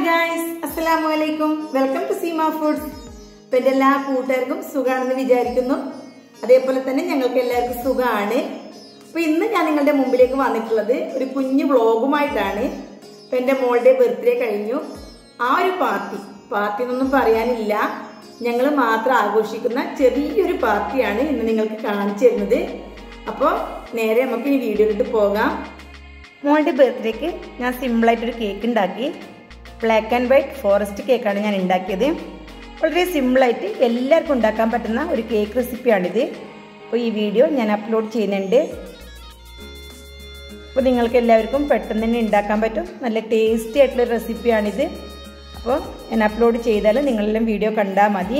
hi guys അസ്സലാമു അലൈക്കും welcome to Seema foods ഇപ്പൊ എന്റെ എല്ലാ കൂട്ടുകാർക്കും സുഖാണെന്ന് വിചാരിക്കുന്നു അതേപോലെ തന്നെ ഞങ്ങൾക്ക് എല്ലാവർക്കും സുഖമാണ് അപ്പൊ ഇന്ന് ഞാൻ നിങ്ങളുടെ മുമ്പിലേക്ക് വന്നിട്ടുള്ളത് ഒരു കുഞ്ഞു വ്ളോഗുമായിട്ടാണ് ഇപ്പൊ എന്റെ മോളുടെ ബർത്ത്ഡേ കഴിഞ്ഞു ആ ഒരു പാർട്ടി പാർട്ടി എന്നൊന്നും പറയാനില്ല ഞങ്ങൾ മാത്രം ആഘോഷിക്കുന്ന ചെറിയൊരു പാർട്ടിയാണ് ഇന്ന് നിങ്ങൾക്ക് കാണിച്ചു തരുന്നത് അപ്പോൾ നേരെ നമുക്ക് ഈ വീഡിയോയിലിട്ട് പോകാം മോളുടെ ബർത്ത്ഡേക്ക് ഞാൻ സിമ്പിളായിട്ടൊരു കേക്ക് ഉണ്ടാക്കി ബ്ലാക്ക് ആൻഡ് വൈറ്റ് ഫോറസ്റ്റ് കേക്കാണ് ഞാൻ ഉണ്ടാക്കിയത് വളരെ സിമ്പിളായിട്ട് എല്ലാവർക്കും ഉണ്ടാക്കാൻ പറ്റുന്ന ഒരു കേക്ക് റെസിപ്പിയാണിത് അപ്പോൾ ഈ വീഡിയോ ഞാൻ അപ്ലോഡ് ചെയ്യുന്നുണ്ട് അപ്പോൾ നിങ്ങൾക്ക് എല്ലാവർക്കും പെട്ടെന്ന് തന്നെ ഉണ്ടാക്കാൻ പറ്റും നല്ല ടേസ്റ്റി ആയിട്ടുള്ള റെസിപ്പിയാണിത് അപ്പോൾ ഞാൻ അപ്ലോഡ് ചെയ്താൽ നിങ്ങളെല്ലാം വീഡിയോ കണ്ടാൽ മതി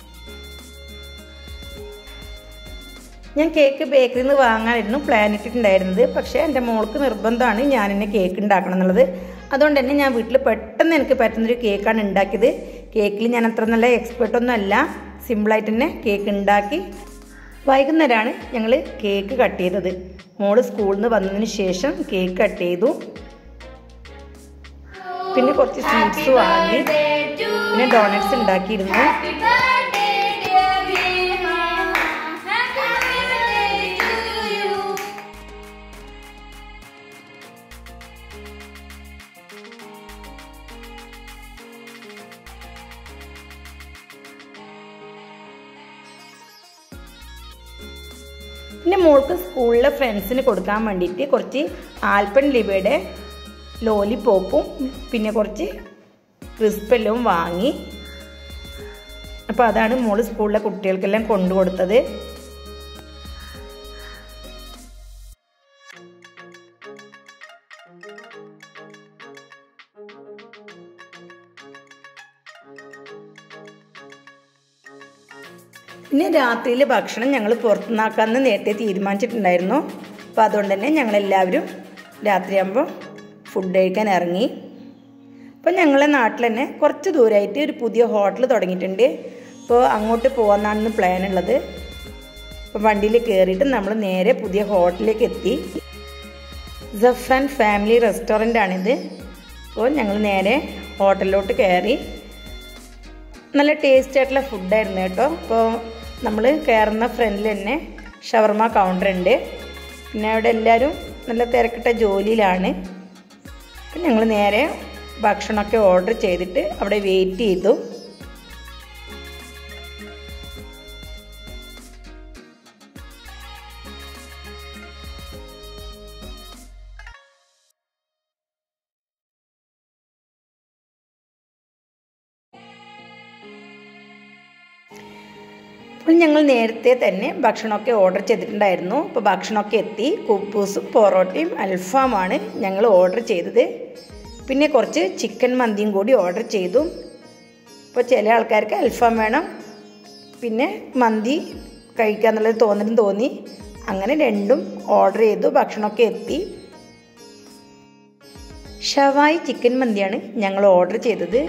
ഞാൻ കേക്ക് ബേക്കറിയിൽ നിന്ന് വാങ്ങാനായിരുന്നു പ്ലാൻ ഇട്ടിട്ടുണ്ടായിരുന്നത് പക്ഷേ എൻ്റെ മോൾക്ക് നിർബന്ധമാണ് ഞാൻ എന്നെ കേക്ക് ഉണ്ടാക്കണം എന്നുള്ളത് അതുകൊണ്ട് തന്നെ ഞാൻ വീട്ടിൽ പെട്ടെന്ന് എനിക്ക് പറ്റുന്നൊരു കേക്കാണ് ഉണ്ടാക്കിയത് കേക്കിൽ ഞാൻ അത്ര നല്ല എക്സ്പേർട്ടൊന്നും അല്ല സിമ്പിളായിട്ട് തന്നെ കേക്ക് ഉണ്ടാക്കി വൈകുന്നേരമാണ് ഞങ്ങൾ കേക്ക് കട്ട് ചെയ്തത് മോള് സ്കൂളിൽ നിന്ന് വന്നതിന് ശേഷം കേക്ക് കട്ട് ചെയ്തു പിന്നെ കുറച്ച് സ്വീറ്റ്സ് വാങ്ങി പിന്നെ ഡോണറ്റ്സ് ഉണ്ടാക്കിയിരുന്നു പിന്നെ മോൾക്ക് സ്കൂളിലെ ഫ്രണ്ട്സിന് കൊടുക്കാൻ വേണ്ടിയിട്ട് കുറച്ച് ആൽപ്പൻ ലിബയുടെ ലോലിപോപ്പും പിന്നെ കുറച്ച് ക്രിസ്പെല്ലും വാങ്ങി അപ്പോൾ അതാണ് മോള് സ്കൂളിലെ കുട്ടികൾക്കെല്ലാം കൊണ്ടു കൊടുത്തത് പിന്നെ രാത്രിയിലെ ഭക്ഷണം ഞങ്ങൾ പുറത്തുനിന്നാക്കാമെന്ന് നേരത്തെ തീരുമാനിച്ചിട്ടുണ്ടായിരുന്നു അപ്പോൾ അതുകൊണ്ട് തന്നെ ഞങ്ങളെല്ലാവരും രാത്രിയാകുമ്പോൾ ഫുഡ് കഴിക്കാൻ ഇറങ്ങി അപ്പോൾ ഞങ്ങളെ നാട്ടിൽ തന്നെ കുറച്ച് ദൂരമായിട്ട് ഒരു പുതിയ ഹോട്ടൽ തുടങ്ങിയിട്ടുണ്ട് അപ്പോൾ അങ്ങോട്ട് പോകാമെന്നാണ് പ്ലാൻ ഉള്ളത് അപ്പോൾ വണ്ടിയിൽ കയറിയിട്ട് നമ്മൾ നേരെ പുതിയ ഹോട്ടലിലേക്ക് എത്തി ജഫ്രാൻ ഫാമിലി റെസ്റ്റോറൻ്റ് ആണിത് അപ്പോൾ ഞങ്ങൾ നേരെ ഹോട്ടലിലോട്ട് കയറി നല്ല ടേസ്റ്റ് ആയിട്ടുള്ള ഫുഡായിരുന്നു കേട്ടോ അപ്പോൾ നമ്മൾ കയറുന്ന ഫ്രണ്ടിൽ തന്നെ ഷവർമ കൗണ്ടർ ഉണ്ട് പിന്നെ അവിടെ എല്ലാവരും നല്ല തിരക്കിട്ട ജോലിയിലാണ് അപ്പം ഞങ്ങൾ നേരെ ഭക്ഷണമൊക്കെ ഓർഡർ ചെയ്തിട്ട് അവിടെ വെയിറ്റ് ചെയ്തു അപ്പോൾ ഞങ്ങൾ നേരത്തെ തന്നെ ഭക്ഷണമൊക്കെ ഓർഡർ ചെയ്തിട്ടുണ്ടായിരുന്നു അപ്പോൾ ഭക്ഷണമൊക്കെ എത്തി കുബൂസും പൊറോട്ടയും അൽഫാമാണ് ഞങ്ങൾ ഓർഡർ ചെയ്തത് പിന്നെ കുറച്ച് ചിക്കൻ മന്തിയും കൂടി ഓർഡർ ചെയ്തു അപ്പോൾ ചില ആൾക്കാർക്ക് അൽഫാം വേണം പിന്നെ മന്തി കഴിക്കാന്നുള്ളത് തോന്നലും തോന്നി അങ്ങനെ രണ്ടും ഓർഡർ ചെയ്തു ഭക്ഷണമൊക്കെ എത്തി ഷവായി ചിക്കൻ മന്തിയാണ് ഞങ്ങൾ ഓർഡർ ചെയ്തത്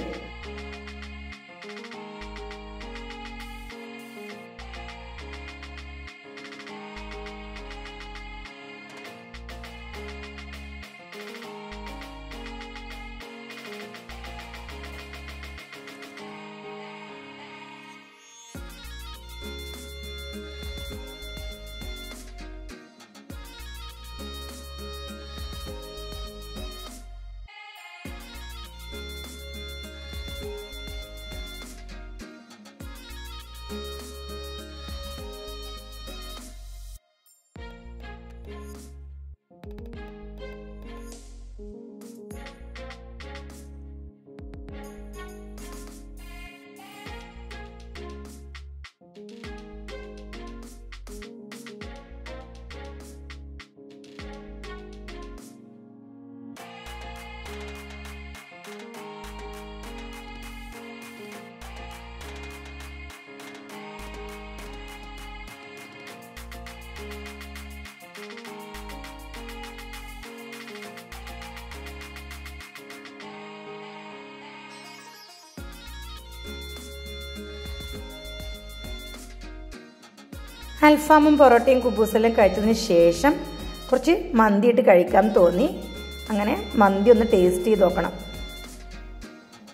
അൽഫാമും പൊറോട്ടയും കുബൂസെല്ലാം കഴിച്ചതിന് ശേഷം കുറച്ച് മന്തി ഇട്ട് കഴിക്കാൻ തോന്നി അങ്ങനെ മന്തി ഒന്ന് ടേസ്റ്റ് ചെയ്ത് നോക്കണം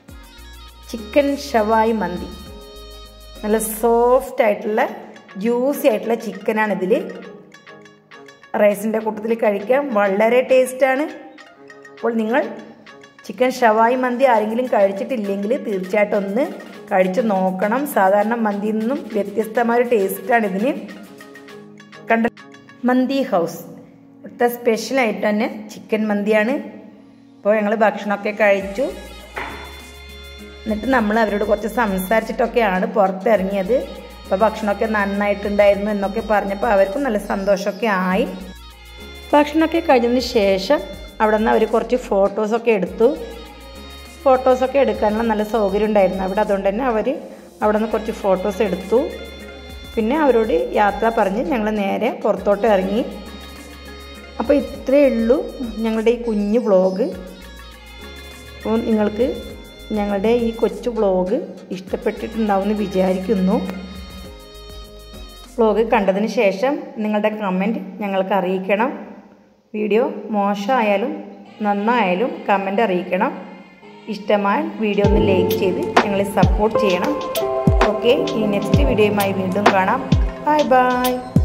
ചിക്കൻ ഷവായി മന്തി നല്ല സോഫ്റ്റ് ആയിട്ടുള്ള ജ്യൂസി ആയിട്ടുള്ള ചിക്കനാണ് ഇതിൽ റൈസിൻ്റെ കൂട്ടത്തിൽ കഴിക്കാൻ വളരെ ടേസ്റ്റാണ് അപ്പോൾ നിങ്ങൾ ചിക്കൻ ഷവായി മന്തി ആരെങ്കിലും കഴിച്ചിട്ടില്ലെങ്കിൽ തീർച്ചയായിട്ടും ഒന്ന് കഴിച്ച് നോക്കണം സാധാരണ മന്തിയിൽ നിന്നും വ്യത്യസ്തമായ ഒരു ടേസ്റ്റാണ് ഇതിന് കണ്ട മന്തി ഹൗസ് ഇവിടുത്തെ സ്പെഷ്യലായിട്ട് തന്നെ ചിക്കൻ മന്തിയാണ് അപ്പോൾ ഞങ്ങൾ ഭക്ഷണമൊക്കെ കഴിച്ചു എന്നിട്ട് നമ്മൾ അവരോട് കുറച്ച് സംസാരിച്ചിട്ടൊക്കെയാണ് പുറത്തിറങ്ങിയത് അപ്പോൾ ഭക്ഷണമൊക്കെ നന്നായിട്ടുണ്ടായിരുന്നു എന്നൊക്കെ പറഞ്ഞപ്പോൾ അവർക്കും നല്ല സന്തോഷമൊക്കെ ആയി ഭക്ഷണമൊക്കെ കഴിഞ്ഞതിന് ശേഷം അവിടെ നിന്ന് അവർ കുറച്ച് ഫോട്ടോസൊക്കെ എടുത്തു ഫോട്ടോസൊക്കെ എടുക്കാനുള്ള നല്ല സൗകര്യം ഉണ്ടായിരുന്നു അവിടെ അതുകൊണ്ട് തന്നെ അവർ അവിടെ നിന്ന് കുറച്ച് ഫോട്ടോസ് എടുത്തു പിന്നെ അവരോട് യാത്ര പറഞ്ഞ് ഞങ്ങൾ നേരെ പുറത്തോട്ട് ഇറങ്ങി അപ്പോൾ ഇത്രയേ ഉള്ളൂ ഞങ്ങളുടെ ഈ കുഞ്ഞു വ്ളോഗ് അപ്പോൾ നിങ്ങൾക്ക് ഞങ്ങളുടെ ഈ കൊച്ചു വ്ളോഗ് ഇഷ്ടപ്പെട്ടിട്ടുണ്ടാവുമെന്ന് വിചാരിക്കുന്നു വ്ളോഗ് കണ്ടതിന് ശേഷം നിങ്ങളുടെ കമൻറ്റ് ഞങ്ങൾക്ക് അറിയിക്കണം വീഡിയോ മോശമായാലും നന്നായാലും കമൻ്റ് അറിയിക്കണം ഇഷ്ടമായ വീഡിയോ ഒന്ന് ലൈക്ക് ചെയ്ത് ഞങ്ങളെ സപ്പോർട്ട് ചെയ്യണം ഓക്കെ ഈ നെക്സ്റ്റ് വീഡിയോയുമായി വീണ്ടും കാണാം ബൈ ബൈ